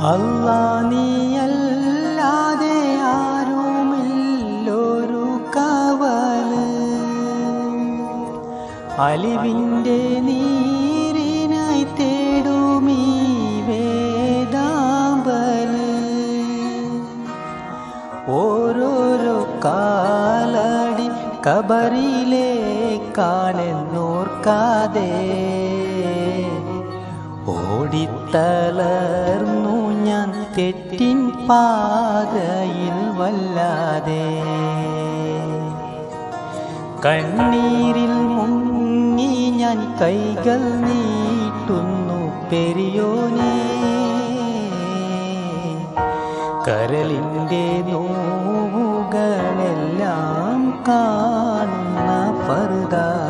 അല്ലാ നീയല്ലാതെ ആരുമില്ലൊരു കവല് അലിവിൻ്റെ നീരിനായി തേടുമീ വേദാമ്പല് ഓരോരോ കാലടി കബറിലേക്കാണെന്നോർക്കാതെ ഓടിത്തളർന്നു ഞാൻ തെറ്റിൻ പാതയിൽ വല്ലാതെ കണ്ണീരിൽ മുങ്ങി ഞാൻ കൈകൾ നീട്ടുന്നു പെരിയോനേ കരളിൻ്റെ നോവുകളെല്ലാം കാണുന്ന പറുതാ